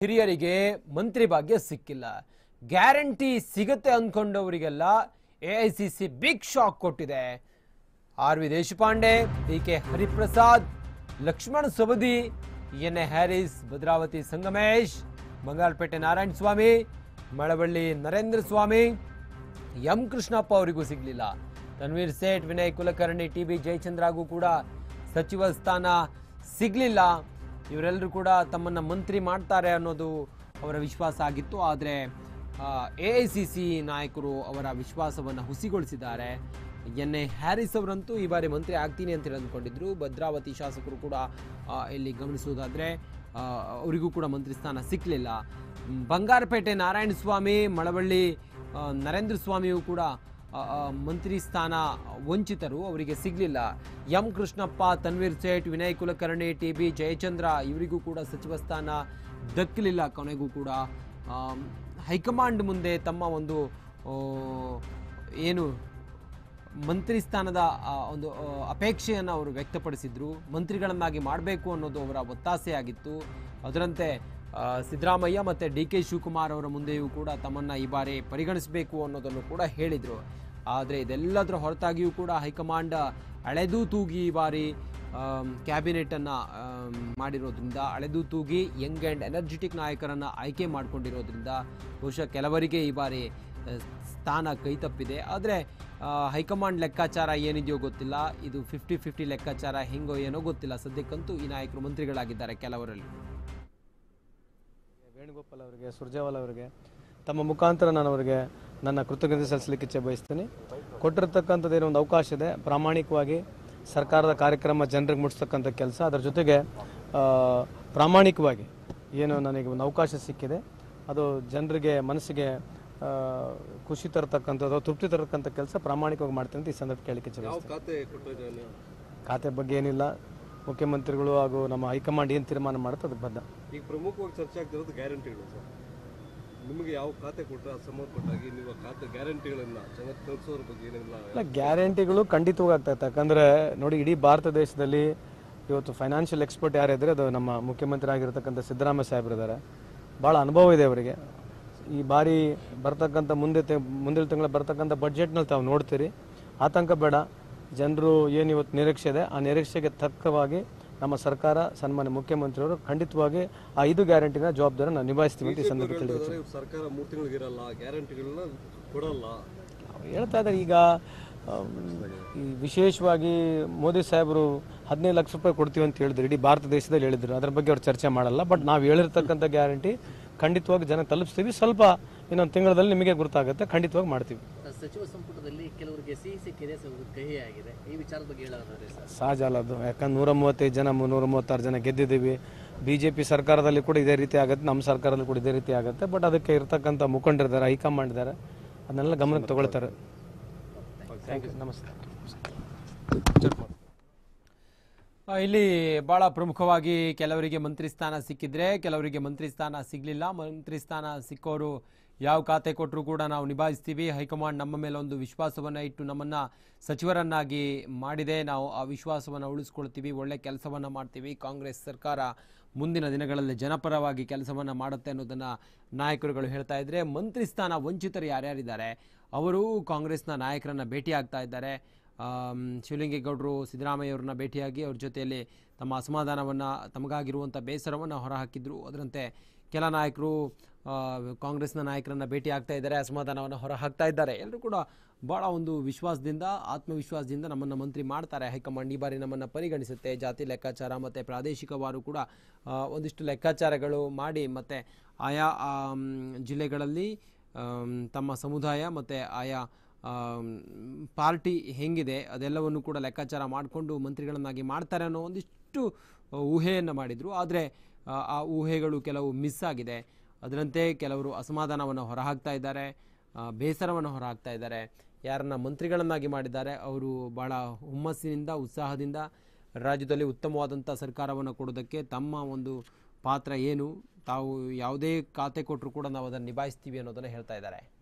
ಹಿರಿಯರಿಗೆ ಮಂತ್ರಿ ಭಾಗ್ಯ ಸಿಕ್ಕಿಲ್ಲ ಗ್ಯಾರಂಟಿ ಸಿಗುತ್ತೆ ಅಂದ್ಕೊಂಡವರಿಗೆಲ್ಲ A I C C big shock ಕೊಟ್ಟಿದೆ R V Deshpande D K Hariprasad Laxman Savadi N A Haris Bhadravati Sangamesh Bangarapete Narayana Swamy Malavalli Narendra Swamy M Krishnappa ಅವರಿಗೂ ಸಿಗಲಿಲ್ಲ ತನ್ವೀರ್ ಸೇಠ್ ವಿನಯ್ ಕುಲಕರ್ಣಿ ಟಿ ಬಿ ಜಯಚಂದ್ರಗೂ ಕೂಡ ಸಚಿವ ಸ್ಥಾನ ಸಿಗಲಿಲ್ಲ ಇವರೆಲ್ಲರೂ ಕೂಡ ತಮ್ಮನ್ನ ಮಂತ್ರಿ ಮಾಡ್ತಾರೆ ಅನ್ನೋದು ಅವರ ವಿಶ್ವಾಸ ಆಗಿತ್ತು ಆದರೆ ಎ ಐ ಸಿ ಸಿ ನಾಯಕರು ಅವರ ವಿಶ್ವಾಸವನ್ನು ಹುಸಿಗೊಳಿಸಿದ್ದಾರೆ ಎನ್ ಎ ಹ್ಯಾರಿಸ್ ಅವರಂತೂ ಈ ಬಾರಿ ಮಂತ್ರಿ ಆಗ್ತೀನಿ ಅಂತ ಹೇಳಿ ಅಂದ್ಕೊಂಡಿದ್ರು ಭದ್ರಾವತಿ ಶಾಸಕರು ಕೂಡ ಆ, ಇಲ್ಲಿ ಗಮನಿಸುವುದಾದರೆ ಅವರಿಗೂ ಕೂಡ ಮಂತ್ರಿ ಸ್ಥಾನ ಸಿಕ್ಕಲಿಲ್ಲ ಬಂಗಾರಪೇಟೆ ನಾರಾಯಣ ಸ್ವಾಮಿ ಮಳವಳ್ಳಿ ಆ, ನರೇಂದ್ರ ಸ್ವಾಮಿಯು ಕೂಡ ಆ, ಆ, ಮಂತ್ರಿ ಸ್ಥಾನ ವಂಚಿತರು ಅವರಿಗೆ ಸಿಗಲಿಲ್ಲ M Krishnappa Tanveer Sait Vinay Kulkarni T B Jayachandra ಇವರಿಗೂ ಕೂಡ ಸಚಿವ ಸ್ಥಾನ ದಕ್ಕಲಿಲ್ಲ ಕೊನೆಗೂ ಕೂಡ ಆ, ಹೈಕಮಾಂಡ್ ಮುಂದೆ ತಮ್ಮ ಒಂದು ಆ, ಏನು ಮಂತ್ರಿ ಸ್ಥಾನದ ಆ, ಒಂದು ಆ, ಅಪೇಕ್ಷೆಯನ್ನು ಅವರು ವ್ಯಕ್ತಪಡಿಸಿದ್ರು ಮಂತ್ರಿಗಳನ್ನಾಗಿ ಮಾಡಬೇಕು ಅನ್ನೋದು ಅವರ ಒತ್ತಾಸೆಯಾಗಿತ್ತು ಅದರಂತೆ ಆ, ಸಿದ್ದರಾಮಯ್ಯ ಮತ್ತು ಡಿ ಕೆ ಶಿವಕುಮಾರ್ ಅವರ ಮುಂದೆಯೂ ಕೂಡ ತಮ್ಮನ್ನು ಈ ಬಾರಿ ಪರಿಗಣಿಸಬೇಕು ಅನ್ನೋದನ್ನು ಕೂಡ ಹೇಳಿದರು ಆದರೆ ಇದೆಲ್ಲದರ ಹೊರತಾಗಿಯೂ ಕೂಡ ಹೈಕಮಾಂಡ್ ಅಳೆದು ತೂಗಿ ಈ ಬಾರಿ ಕ್ಯಾಬಿನೆಟನ್ನು ಮಾಡಿರೋದ್ರಿಂದ ಅಳೆದು ತೂಗಿ ಯಂಗ್ ಆ್ಯಂಡ್ ಎನರ್ಜೆಟಿಕ್ ನಾಯಕರನ್ನು ಆಯ್ಕೆ ಮಾಡಿಕೊಂಡಿರೋದ್ರಿಂದ ಬಹುಶಃ ಕೆಲವರಿಗೆ ಈ ಬಾರಿ ಆ, ಸ್ಥಾನ ಕೈ ತಪ್ಪಿದೆ ಆದರೆ ಹೈಕಮಾಂಡ್ ಲೆಕ್ಕಾಚಾರ ಏನಿದೆಯೋ ಗೊತ್ತಿಲ್ಲ ಇದು ಫಿಫ್ಟಿ ಫಿಫ್ಟಿ ಲೆಕ್ಕಾಚಾರ ಹೆಂಗೋ ಏನೋ ಗೊತ್ತಿಲ್ಲ ಸದ್ಯಕ್ಕಂತೂ ಈ ನಾಯಕರು ಮಂತ್ರಿಗಳಾಗಿದ್ದಾರೆ ಕೆಲವರಲ್ಲಿ ವೇಣುಗೋಪಾಲ್ ಅವರಿಗೆ ಸುರ್ಜೇವಾಲ್ ಅವರಿಗೆ ತಮ್ಮ ಮುಖಾಂತರ ನಾನು ಅವರಿಗೆ ನನ್ನ ಕೃತಜ್ಞತೆ ಸಲ್ಲಿಸಲಿಕ್ಕೆ ಇಚ್ಛೆ ಬಯಸ್ತೀನಿ ಕೊಟ್ಟಿರ್ತಕ್ಕಂಥದ್ದು ಏನೋ ಒಂದು ಅವಕಾಶ ಇದೆ ಪ್ರಾಮಾಣಿಕವಾಗಿ ಸರ್ಕಾರದ ಕಾರ್ಯಕ್ರಮ ಜನರಿಗೆ ಮುಟ್ಟಿಸ್ತಕ್ಕಂಥ ಕೆಲಸ ಅದರ ಜೊತೆಗೆ ಆ, ಪ್ರಾಮಾಣಿಕವಾಗಿ ಏನು ನನಗೆ ಒಂದು ಅವಕಾಶ ಸಿಕ್ಕಿದೆ ಅದು ಜನರಿಗೆ ಮನಸ್ಸಿಗೆ ಆ, ಖುಷಿ ತರತಕ್ಕಂಥದ್ದು ತೃಪ್ತಿ ತರತಕ್ಕಂಥ ಕೆಲಸ ಪ್ರಾಮಾಣಿಕವಾಗಿ ಮಾಡ್ತೀನಿ ಅಂತ ಈ ಸಂದರ್ಭ ಕೇಳಲಿಕ್ಕೆ ಇಚ್ಛೆ ಬಯಸ್ತೀನಿ ಖಾತೆ ಕೊಟ್ಟಿದ್ದಾರೆ ಖಾತೆ ಬಗ್ಗೆ ಏನಿಲ್ಲ ಮುಖ್ಯಮಂತ್ರಿಗಳು ಹಾಗೂ ನಮ್ಮ ಹೈಕಮಾಂಡ್ ಏನು ತೀರ್ಮಾನ ಮಾಡುತ್ತೆ ಅದಕ್ಕೆ ಬದ್ಧ ಈಗ ಪ್ರಮುಖವಾಗಿ ಚರ್ಚೆ ಆಗ್ತಿರೋದು ಗ್ಯಾರಂಟಿಗಳು ಸರ್ ನಿಮಗೆ ಯಾವ ಖಾತೆ ಕೊಟ್ಟರೆ ಅದು ಸಂಬಂಧಪಟ್ಟಾಗಿ ನೀವು ಆ ಖಾತೆ ಗ್ಯಾರಂಟಿಗಳನ್ನ ಜನಕ್ಕೆ ತಲುಪಿಸೋದ್ರ ಬಗ್ಗೆ ಏನೆಲ್ಲ ಇಲ್ಲ ಗ್ಯಾರಂಟಿಗಳು ಖಂಡಿತವಾಗಿ ಆಗ್ತಾ ಇತ್ತು ಯಾಕಂದ್ರೆ ನೋಡಿ ಇಡೀ ಭಾರತ ದೇಶದಲ್ಲಿ ಇವತ್ತು ಫೈನಾನ್ಷಿಯಲ್ ಎಕ್ಸ್ಪರ್ಟ್ ಯಾರಿದ್ರೆ ಅದು ನಮ್ಮ ಮುಖ್ಯಮಂತ್ರಿ ಆಗಿರ್ತಕ್ಕಂಥ ಸಿದ್ದರಾಮಯ್ಯ ಸಾಹೇಬ್ರು ಇದ್ದಾರೆ ಭಾಳ ಅನುಭವ ಇದೆ ಅವರಿಗೆ ಈ ಬಾರಿ ಬರ್ತಕ್ಕಂಥ ಮುಂದೆ ತೆ- ಮುಂದಿನ ತಿಂಗಳ ಬರ್ತಕ್ಕಂಥ ಬಡ್ಜೆಟ್ನಲ್ಲಿ ತಾವು ನೋಡ್ತೀರಿ ಆತಂಕ ಬೇಡ ಜನರು ಏನು ಇವತ್ತು ನಿರೀಕ್ಷೆ ಇದೆ ಆ ನಿರೀಕ್ಷೆಗೆ ತಕ್ಕವಾಗಿ ನಮ್ಮ ಸರ್ಕಾರ ಸನ್ಮಾನ್ಯ ಮುಖ್ಯಮಂತ್ರಿಯವರು ಖಂಡಿತವಾಗಿ ಆ ಐದು ಗ್ಯಾರಂಟಿನ ಜವಾಬ್ದಾರಿ ನಾವು ನಿಭಾಯಿಸ್ತೀವಿ ಅಂತ ಈ ಸಂದರ್ಭ ತಿಳಿಸಿ ಹೇಳ್ತಿದ್ದಾರೆ, ಇವ್ರು ಸರ್ಕಾರ ಮೂರು ತಿಂಗಳಿಗಿರಲ್ಲ ಗ್ಯಾರಂಟಿಗಳನ್ನ ಕೊಡಲ್ಲ ಅವ್ರು ಹೇಳ್ತಾ ಇದ್ದಾರೆ ಈಗ ಆಮ್, ಈ ವಿಶೇಷವಾಗಿ ಮೋದಿ ಸಾಹೇಬರು ಹದಿನೈದು ಲಕ್ಷ ರೂಪಾಯಿ ಕೊಡ್ತೀವಿ ಅಂತ ಹೇಳಿದ್ರು ಇಡೀ ಭಾರತ ದೇಶದಲ್ಲಿ ಹೇಳಿದ್ರು ಅದ್ರ ಬಗ್ಗೆ ಅವ್ರು ಚರ್ಚೆ ಮಾಡಲ್ಲ ಬಟ್ ನಾವು ಹೇಳಿರ್ತಕ್ಕಂಥ ಗ್ಯಾರಂಟಿ ಖಂಡಿತವಾಗಿ ಜನ ತಲುಪಿಸ್ತೀವಿ ಸ್ವಲ್ಪ ಇನ್ನೊಂದು ತಿಂಗಳಲ್ಲಿ ನಿಮಗೆ ಗೊತ್ತಾಗುತ್ತೆ ಖಂಡಿತವಾಗಿ ಮಾಡ್ತೀವಿ ಸಚಿವ ಸಂಪುಟದಲ್ಲಿ ಕೆಲವರಿಗೆ ಸಿಹಿ ಸಿಕ್ಕಿದೆ ಕೆಲವರಿಗೆ ಕಹಿ ಆಗಿದೆ ಈ ವಿಚಾರದ ಬಗ್ಗೆ ಹೇಳೋದಾದ್ರೆ ಸರ್ ಸಹಜ ಅಲ್ಲ ಅದು ಯಾಕಂದ್ರೆ ನೂರ ಮೂವತ್ತೈದು ಜನ ನೂರ ಮೂವತ್ತಾರು ಜನ ಗೆದ್ದಿದ್ದೀವಿ ಬಿ ಜೆ ಪಿ ಸರ್ಕಾರದಲ್ಲಿ ಕೂಡ ಇದೇ ರೀತಿ ಆಗುತ್ತೆ ನಮ್ಮ ಸರ್ಕಾರದಲ್ಲಿ ಕೂಡ ಇದೇ ರೀತಿ ಆಗುತ್ತೆ ಬಟ್ ಅದಕ್ಕೆ ಇರ್ತಕ್ಕಂಥ ಮುಖಂಡರಿದ್ದಾರೆ ಹೈಕಮಾಂಡ್ ಇದ್ದಾರೆ ಅದನ್ನೆಲ್ಲ ಗಮನಕ್ಕೆ ತಗೊಳ್ತಾರೆ ಥ್ಯಾಂಕ್ ಯು ನಮಸ್ತೆ ಆ, ಇಲ್ಲಿ ಬಹಳ ಪ್ರಮುಖವಾಗಿ ಕೆಲವರಿಗೆ ಮಂತ್ರಿ ಸ್ಥಾನ ಸಿಕ್ಕಿದ್ರೆ ಕೆಲವರಿಗೆ ಮಂತ್ರಿ ಸ್ಥಾನ ಸಿಗಲಿಲ್ಲ ಮಂತ್ರಿ ಸ್ಥಾನ ಸಿಕ್ಕೋರು ಯಾವ ಖಾತೆ ಕೊಟ್ಟರು ಕೂಡ ನಾವು ನಿಭಾಯಿಸ್ತೀವಿ ಹೈಕಮಾಂಡ್ ನಮ್ಮ ಮೇಲೆ ಒಂದು ವಿಶ್ವಾಸವನ್ನು ಇಟ್ಟು ನಮ್ಮನ್ನು ಸಚಿವರನ್ನಾಗಿ ಮಾಡಿದೆ ನಾವು ಆ ವಿಶ್ವಾಸವನ್ನು ಉಳಿಸ್ಕೊಳ್ತೀವಿ ಒಳ್ಳೆ ಕೆಲಸವನ್ನು ಮಾಡ್ತೀವಿ ಕಾಂಗ್ರೆಸ್ ಸರ್ಕಾರ ಮುಂದಿನ ದಿನಗಳಲ್ಲಿ ಜನಪರವಾಗಿ ಕೆಲಸವನ್ನು ಮಾಡುತ್ತೆ ಅನ್ನೋದನ್ನು ನಾಯಕರುಗಳು ಹೇಳ್ತಾ ಇದ್ರೆ ಮಂತ್ರಿ ಸ್ಥಾನ ವಂಚಿತರು ಯಾರ್ಯಾರಿದ್ದಾರೆ ಅವರು ಕಾಂಗ್ರೆಸ್ನ ನಾಯಕರನ್ನ ಭೇಟಿ ಆಗ್ತಾ ಇದ್ದಾರೆ ಆಮ್, ಶಿವಲಿಂಗೇಗೌಡರು ಸಿದ್ದರಾಮಯ್ಯ ಅವ್ರನ್ನ ಭೇಟಿಯಾಗಿ ಅವ್ರ ಜೊತೆಯಲ್ಲಿ ತಮ್ಮ ಅಸಮಾಧಾನವನ್ನು ತಮಗಾಗಿರುವಂಥ ಬೇಸರವನ್ನು ಹೊರಹಾಕಿದ್ರು ಅದರಂತೆ ಕೆಲ ನಾಯಕರು ಆ, ಕಾಂಗ್ರೆಸ್ನ ನಾಯಕರನ್ನ ಭೇಟಿ ಆಗ್ತಾ ಇದ್ದಾರೆ ಅಸಮಾಧಾನವನ್ನು ಹೊರಹಾಕ್ತಾ ಇದ್ದಾರೆ ಎಲ್ಲರೂ ಕೂಡ ಭಾಳ ಒಂದು ವಿಶ್ವಾಸದಿಂದ ಆತ್ಮವಿಶ್ವಾಸದಿಂದ ನಮ್ಮನ್ನು ಮಂತ್ರಿ ಮಾಡ್ತಾರೆ ಹೈಕಮಾಂಡ್ ಈ ಬಾರಿ ನಮ್ಮನ್ನು ಪರಿಗಣಿಸುತ್ತೆ ಜಾತಿ ಲೆಕ್ಕಾಚಾರ ಮತ್ತು ಪ್ರಾದೇಶಿಕವಾರು ಕೂಡ ಆ, ಒಂದಿಷ್ಟು ಲೆಕ್ಕಾಚಾರಗಳು ಮಾಡಿ ಮತ್ತು ಆಯಾ ಆಮ್, ಜಿಲ್ಲೆಗಳಲ್ಲಿ ಆಮ್, ತಮ್ಮ ಸಮುದಾಯ ಮತ್ತು ಆಯಾ ಆಮ್, ಪಾರ್ಟಿ ಹೆಂಗಿದೆ ಅದೆಲ್ಲವನ್ನು ಕೂಡ ಲೆಕ್ಕಾಚಾರ ಮಾಡಿಕೊಂಡು ಮಂತ್ರಿಗಳನ್ನಾಗಿ ಮಾಡ್ತಾರೆ ಅನ್ನೋ ಒಂದಿಷ್ಟು ಊಹೆಯನ್ನು ಮಾಡಿದರು ಆದರೆ ಆ ಊಹೆಗಳು ಕೆಲವು ಮಿಸ್ ಆಗಿದೆ ಅದರಂತೆ ಕೆಲವರು ಅಸಮಾಧಾನವನ್ನು ಹೊರಹಾಕ್ತಾ ಇದ್ದಾರೆ ಆ, ಬೇಸರವನ್ನು ಹೊರಹಾಕ್ತಾ ಇದ್ದಾರೆ ಯಾರನ್ನ ಮಂತ್ರಿಗಳನ್ನಾಗಿ ಮಾಡಿದ್ದಾರೆ ಅವರು ಭಾಳ ಹುಮ್ಮಸ್ಸಿನಿಂದ ಉತ್ಸಾಹದಿಂದ ರಾಜ್ಯದಲ್ಲಿ ಉತ್ತಮವಾದಂಥ ಸರ್ಕಾರವನ್ನು ಕೊಡೋದಕ್ಕೆ ತಮ್ಮ ಒಂದು ಪಾತ್ರ ಏನು ತಾವು ಯಾವುದೇ ಖಾತೆ ಕೊಟ್ಟರು ಕೂಡ ನಾವು ಅದನ್ನು ನಿಭಾಯಿಸ್ತೀವಿ ಅನ್ನೋದನ್ನು ಹೇಳ್ತಾ ಇದ್ದಾರೆ